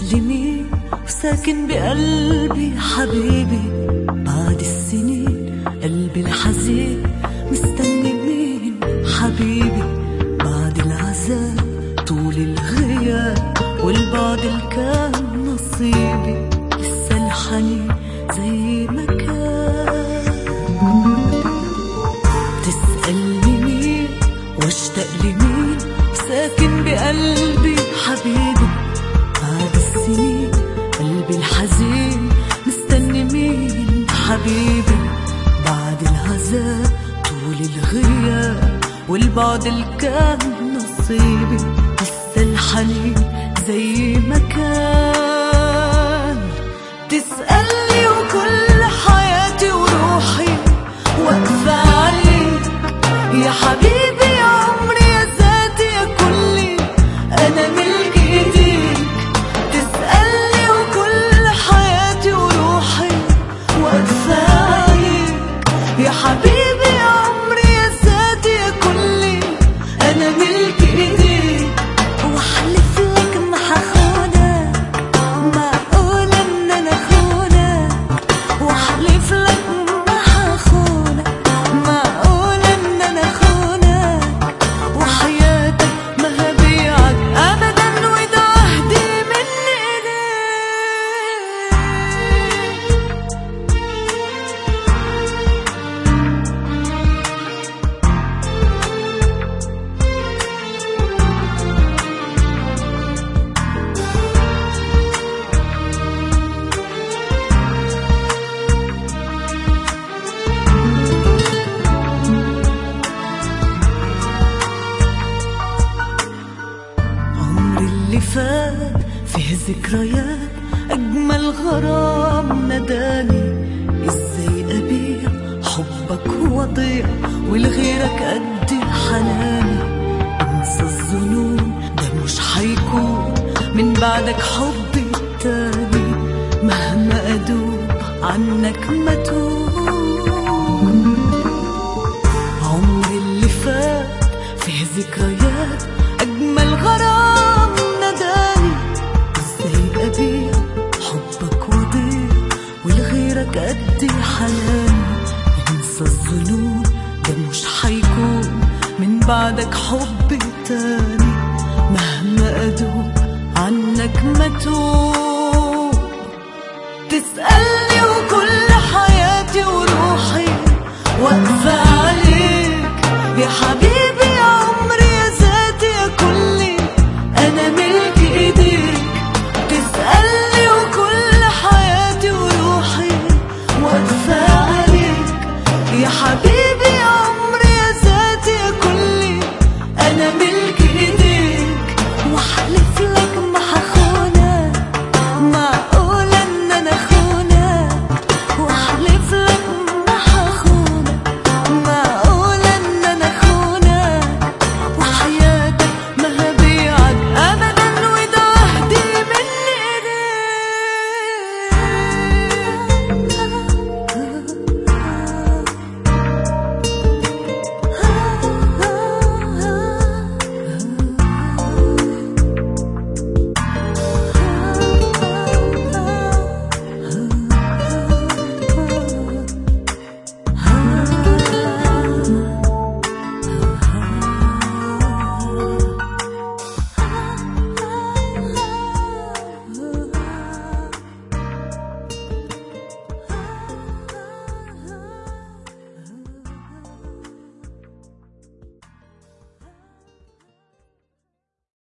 لي مين وساكن بقلبي حبيبي بعد السنين قلبي الحزين مستني مين حبيبي بعد العذاب طول الغياب والبعد اللي كان نصيبي لسه الحنين زي ما كان تسألني مين واشتاق لمين ساكن بقلبي حبيبي بعد السنين قلبي الحزين مستني مين حبيبي بعد العذاب طول الغياب والبعد اللي كان نصيبي لسه الحنين زي ما كان تسألني وكل حياتي وروحي واقفة عليك يا حبيبي يا عمري يا ذاتي يا كلي أنا ملك إيديك تسألني وكل حياتي وروحي واقفة عليك يا حبيبي يا عمري يا ذاتي يا كلي أنا ملك إيديك وأحلف لك ما هخونك معقول إن أنا أخونك وأحلف لك ما هخونك معقول إن أنا أخونك وحياتك ما هبيعك أبدا وده عهدي مني إليك عمري اللي فات فيه ذكريات أجمل غرام نداني إزاي أبيع حبك وضيع ولغيرك قد حناني انسى الظنون ده مش حيكون من بعدك حبي التاني مهما أدوب عنك ما تون عمري اللي فات فيه ذكريات أجمل غرام نداني إزاي أبيع حبك وضيع ولغيرك قد حناني انسى الظنون ده مش حيكون من بعدك حب تاني مهما أدوب عنك ما توب تسألني وكل حياتي وروحي واقفة عليك يا حبيبي